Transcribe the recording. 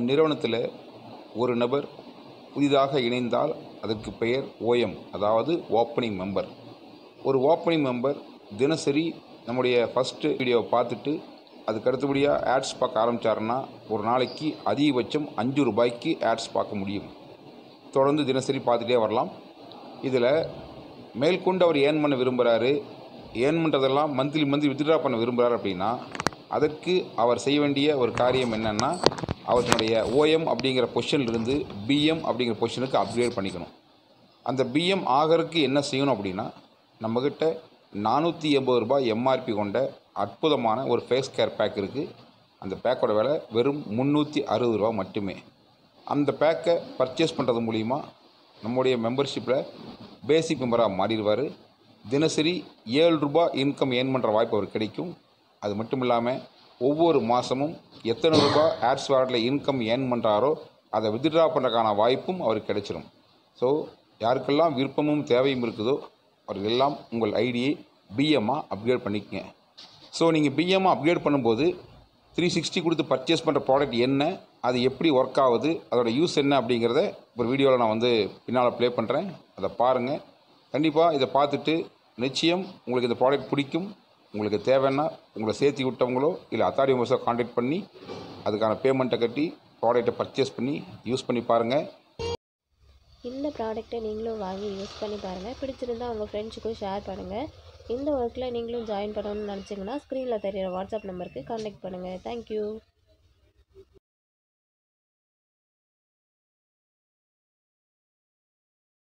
நிறுவனத்தில் ஒரு நபர் புதிதாக இணைந்தால் அதற்கு பெயர் ஓஎம் அதாவது ஓப்பனிங் மெம்பர் ஒரு ஓப்பனிங் மெம்பர் தினசரி நம்முடைய ஃபஸ்ட்டு வீடியோவை பார்த்துட்டு அதுக்கு அடுத்தபடியாக ஆட்ஸ் பார்க்க ஆரம்பித்தாருன்னா ஒரு நாளைக்கு அதிகபட்சம் அஞ்சு ரூபாய்க்கு ஆட்ஸ் பார்க்க முடியும் தொடர்ந்து தினசரி பார்த்துட்டே வரலாம் இதில் மேற்கொண்டு அவர் ஏர்ன் பண்ண விரும்புகிறாரு ஏர்ன் பண்ணுறதெல்லாம் மந்த்லி மந்த்லி வித்ட்ரா பண்ண விரும்புகிறார் அப்படின்னா அதற்கு அவர் செய்ய வேண்டிய ஒரு காரியம் என்னென்னா அவர் தன்னுடைய ஓஎம் அப்படிங்கிற பொசிஷன்லேருந்து பிஎம் அப்படிங்கிற பொசிஷனுக்கு அப்கிரேட் பண்ணிக்கணும் அந்த பிஎம் ஆகிறதுக்கு என்ன செய்யணும் அப்படின்னா நம்மக்கிட்ட நானூற்றி எண்பது ரூபாய் எம்ஆர்பி கொண்ட அற்புதமான ஒரு ஃபேஸ் கேர் பேக் இருக்குது அந்த பேக்கோட விலை வெறும் முந்நூற்றி அறுபது ரூபா மட்டுமே அந்த பேக்கை பர்ச்சேஸ் பண்ணுறது மூலிமா நம்முடைய மெம்பர்ஷிப்பில் பேசிக் மெம்பராக மாறிடுவார் தினசரி ஏழு ரூபாய் இன்கம் ஏர்ன் பண்ணுற வாய்ப்பு அவருக்கு கிடைக்கும் அது மட்டும் இல்லாமல் ஒவ்வொரு மாதமும் எத்தனை ரூபாய் ஆட்ஸ் வாலெட்டில் இன்கம் ஏர்ன் பண்ணுறாரோ அதை வித்ட்ரா பண்ணுறதுக்கான வாய்ப்பும் அவருக்கு கிடைச்சிரும் ஸோ யாருக்கெல்லாம் விருப்பமும் தேவையும் இருக்குதோ அவர்கள் எல்லாம் உங்கள் ஐடியை பிஎம்மாக அப்கிரேட் பண்ணிக்கங்க ஸோ நீங்கள் பிஎம்மாக அப்கிரேட் பண்ணும்போது த்ரீ சிக்ஸ்டி கொடுத்து பர்ச்சேஸ் பண்ணுற ப்ராடக்ட் என்ன அது எப்படி ஒர்க் ஆகுது அதோட யூஸ் என்ன அப்படிங்கிறத ஒரு வீடியோவில் நான் வந்து பின்னால் ப்ளே பண்ணுறேன் அதை பாருங்கள் கண்டிப்பாக இதை பார்த்துட்டு நிச்சயம் உங்களுக்கு இந்த ப்ராடக்ட் பிடிக்கும் உங்களுக்கு தேவைன்னா உங்களை சேர்த்து விட்டவங்களோ இல்லை அத்தாரி மெம்பர்ஸோ காண்டாக்ட் பண்ணி அதுக்கான பேமெண்ட்டை கட்டி ப்ராடக்ட்டை பர்ச்சேஸ் பண்ணி யூஸ் பண்ணி பாருங்கள் இந்த ப்ராடக்ட்டை நீங்களும் வாங்கி யூஸ் பண்ணி பாருங்கள் பிடிச்சிருந்தா உங்கள் ஃப்ரெண்ட்ஸுக்கும் ஷேர் பண்ணுங்கள் இந்த ஒர்க்கில் நீங்களும் ஜாயின் பண்ணணும்னு நினச்சிங்கன்னா ஸ்க்ரீனில் தெரியிற வாட்ஸ்அப் நம்பருக்கு காண்டாக்ட் பண்ணுங்கள் தேங்க்யூ